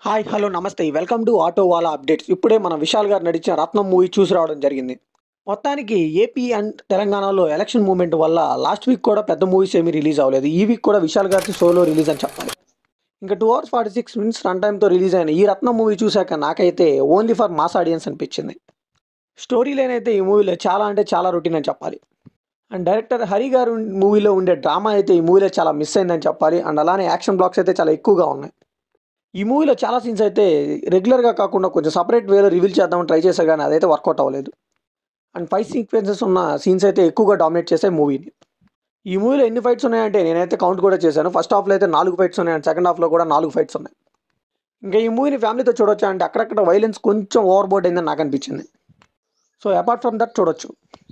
hi hello namaste welcome to auto wala updates ఇప్పుడే మన విశాల్ గారు నడిచిన రత్నం మూవీ చూసి రావడం జరిగింది మొత్తానికి ఏపీ అండ్ తెలంగాణలో ఎలక్షన్ మూమెంట్ వల్ల లాస్ట్ వీక్ కూడా పెద్ద మూవీస్ ఏమీ రిలీజ్ అవ్వలేదు ఈ వీక్ కూడా విశాల్ గారి సోలో రిలీజ్ అని చెప్పాలి ఇంకా two hours forty six minutes run టైంతో రిలీజ్ అయిన ఈ రత్నం మూవీ చూశాక నాకైతే ఓన్లీ ఫర్ మాస్ ఆడియన్స్ అనిపించింది స్టోరీ లైన్ అయితే ఈ మూవీలో చాలా అంటే చాలా రొటీన్ అని చెప్పాలి అండ్ డైరెక్టర్ హరి గారు మూవీలో ఉండే డ్రామా అయితే ఈ మూవీలో చాలా మిస్ అయిందని చెప్పాలి అండ్ అలానే యాక్షన్ బ్లాక్స్ అయితే చాలా ఎక్కువగా ఉన్నాయి ఈ మూవీలో చాలా సీన్స్ అయితే రెగ్యులర్గా కాకుండా కొంచెం సపరేట్ వేలో రివీల్ చేద్దామని ట్రై చేశారు కానీ అదైతే వర్కౌట్ అవ్వలేదు అండ్ ఫైట్ సీక్వెన్సెస్ ఉన్న సీన్స్ అయితే ఎక్కువగా డామినేట్ చేశాయి మూవీని ఈ మూవీలో ఎన్ని ఫైట్స్ ఉన్నాయంటే నేనైతే కౌంట్ కూడా చేశాను ఫస్ట్ హాఫ్లో అయితే నాలుగు ఫైట్స్ ఉన్నాయి అండ్ సెకండ్ హాఫ్లో కూడా నాలుగు ఫైట్స్ ఉన్నాయి ఇంకా ఈ మూవీని ఫ్యామిలీతో చూడొచ్చా అంటే అక్కడక్కడ వైలెన్స్ కొంచెం ఓవర్ బోర్డ్ అయిందని నాకు అనిపించింది సో అపార్ట్ ఫ్రమ్ దట్ చూడొచ్చు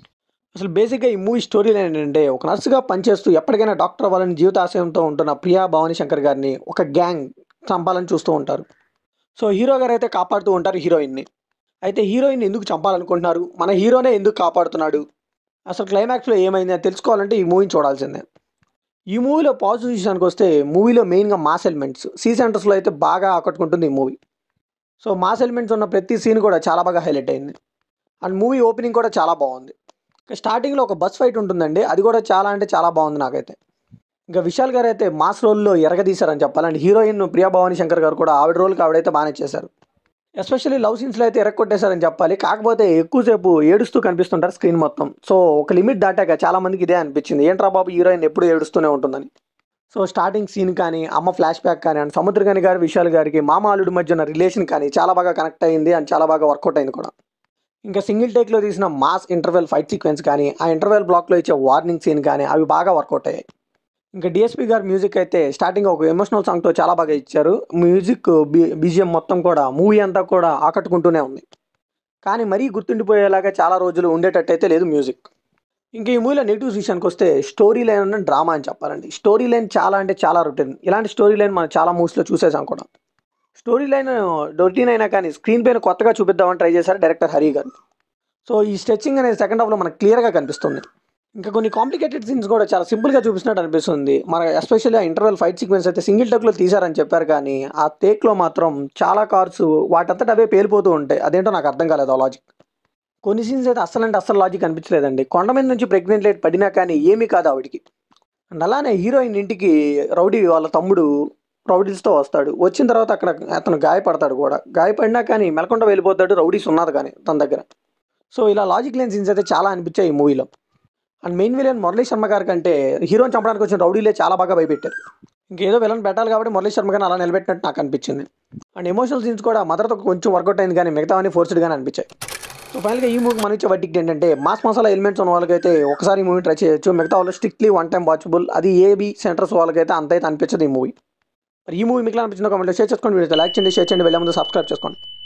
అసలు బేసిక్గా ఈ మూవీ స్టోరీ లైన్ ఏంటంటే ఒక నర్సుగా పనిచేస్తూ ఎప్పటికైనా డాక్టర్ అవ్వాలని జీవితాశయంతో ఉంటున్న ప్రియా భవానీ శంకర్ గారిని ఒక గ్యాంగ్ చంపాలని చూస్తూ ఉంటారు సో హీరో గారు అయితే కాపాడుతూ ఉంటారు హీరోయిన్ని అయితే హీరోయిన్ ఎందుకు చంపాలనుకుంటున్నారు మన హీరోనే ఎందుకు కాపాడుతున్నాడు అసలు క్లైమాక్స్లో ఏమైంది అని తెలుసుకోవాలంటే ఈ మూవీని చూడాల్సిందే ఈ మూవీలో పాజిటివ్ విషయానికి వస్తే మూవీలో మెయిన్గా మాస్ ఎలిమెంట్స్ సీ సెంటర్స్లో అయితే బాగా ఆకట్టుకుంటుంది ఈ మూవీ సో మాస్ ఎలిమెంట్స్ ఉన్న ప్రతి సీన్ కూడా చాలా బాగా హైలైట్ అయింది అండ్ మూవీ ఓపెనింగ్ కూడా చాలా బాగుంది ఇంకా స్టార్టింగ్లో ఒక బస్ ఫైట్ ఉంటుందండి అది కూడా చాలా అంటే చాలా బాగుంది నాకైతే ఇంకా విశాల్ గారు అయితే మాస్ రోల్లో ఎరగదీశారని చెప్పాలి అండ్ హీరోయిన్ ప్రియా భవానీ శంకర్ గారు కూడా ఆవిడ రోల్కి ఆవిడైతే బాగానే చేశారు ఎస్పెషల్లీ లవ్ సీన్స్లో అయితే ఎరగొట్టేశారని చెప్పాలి కాకపోతే ఎక్కువసేపు ఏడుస్తూ కనిపిస్తుంటారు స్క్రీన్ మొత్తం సో ఒక లిమిట్ దాటాక చాలా మందికి ఇదే అనిపించింది ఏంట్రా బాబు హీరోయిన్ ఎప్పుడు ఏడుస్తూనే ఉంటుందని సో స్టార్టింగ్ సీన్ కానీ అమ్మ ఫ్లాష్ బ్యాక్ కానీ అండ్ సముద్రగని గారి విశాల్ గారికి మామ అల్లుడి మధ్య ఉన్న రిలేషన్ కానీ చాలా బాగా కనెక్ట్ అయింది అండ్ చాలా బాగా వర్కౌట్ అయింది కూడా ఇంకా సింగిల్ టేక్లో తీసిన మాస్ ఇంటర్వెల్ ఫైట్ సీక్వెన్స్ కానీ ఆ ఇంటర్వెల్ బ్లాక్లో ఇచ్చే వార్నింగ్ సీన్ కానీ అవి బాగా వర్కౌట్ అయ్యాయి ఇంకా డిఎస్పి గారి మ్యూజిక్ అయితే స్టార్టింగ్ ఒక ఎమోషనల్ సాంగ్తో చాలా బాగా ఇచ్చారు మ్యూజిక్ బి బీజిఎం మొత్తం కూడా మూవీ అంతా కూడా ఆకట్టుకుంటూనే ఉంది కానీ మరీ గుర్తుండిపోయేలాగా చాలా రోజులు ఉండేటట్టు అయితే లేదు మ్యూజిక్ ఇంకా ఈ మూవీలో నెగిటివ్స్ విషయానికి వస్తే స్టోరీ లైన్ అన్న డ్రామా అని చెప్పాలండి స్టోరీ లైన్ చాలా అంటే చాలా రొటీన్ ఇలాంటి స్టోరీ లైన్ మనం చాలా మూవీస్లో చూసేసాం కూడా స్టోరీ లైన్ రొటీన్ అయినా కానీ స్క్రీన్ పైన కొత్తగా చూపిద్దామని ట్రై చేశారు డైరెక్టర్ హరి గారు సో ఈ స్ట్రెచ్చింగ్ అనేది సెకండ్ హాఫ్లో మనకు క్లియర్గా కనిపిస్తుంది ఇంకా కొన్ని కాంప్లికేటెడ్ సీన్స్ కూడా చాలా సింపుల్గా చూపిస్తున్నట్టు అనిపిస్తుంది మన ఎస్పెషల్లీ ఆ ఇంటర్వెల్ ఫైట్ సీక్వెన్స్ అయితే సింగిల్ టేక్లో తీశారని చెప్పారు కానీ ఆ టేక్లో మాత్రం చాలా కార్స్ వాటంతట అవే పేలిపోతూ ఉంటాయి అదేంటో నాకు అర్థం కాలేదు ఆ లాజిక్ కొన్ని సీన్స్ అయితే అస్సలు అంటే అస్సలు లాజిక్ అనిపించలేదండి కొండ మీద నుంచి ప్రెగ్నెంట్ లేట్ పడినా కానీ ఏమీ కాదు ఆవిడికి అండ్ అలానే హీరోయిన్ ఇంటికి రౌడీ వాళ్ళ తమ్ముడు రౌడీస్తో వస్తాడు వచ్చిన తర్వాత అక్కడ అతను గాయపడతాడు కూడా గాయపడినా కానీ మెలకుండా వెళ్ళిపోతాడు రౌడీస్ ఉన్నది కానీ తన దగ్గర సో ఇలా లాజిక్ లేని సీన్స్ అయితే చాలా అనిపించాయి ఈ మూవీలో and main villain Murali Sharma గారి కంటే హీరోని చంపడానికి వచ్చిన రౌడీలే చాలా బాగా భయపెట్టారు ఇంకేదో విలన్ పెట్టాలి కాబట్టి మురళీ శర్మ గారిని అలా నిలబెట్టినట్టు నాకు అనిపించింది అండ్ ఎమోషనల్ సీన్స్ కూడా మదర్తో కొంచెం వర్కౌట్ అయింది కానీ మిగతావన్నీ ఫోర్స్డ్గానే అనిపించాయి సో ఫైనల్గా ఈ మూవీ మనం ఇచ్చే వడ్డీకి ఏంటంటే మాస్ మసాలా ఎలిమెంట్స్ ఉన్న వాళ్ళకైతే ఒకసారి ఈ మూవీ ట్రై చేయొచ్చు మిగతా వాళ్ళు స్ట్రిక్ట్లీ వన్ టైం వాచబుల్ అది ఏబీ సెంటర్స్ వాళ్ళకైతే అంత అయితే అనిపించదు ఈ మూవీ మరి ఈ మూవీ మీకు అనిపించిన కామెంట్లో షేర్ చేసుకోండి వీడియో లైక్ చేయండి షేర్ చేయండి వెళ్ళే ముందు సబ్స్క్రైబ్ చేసుకోండి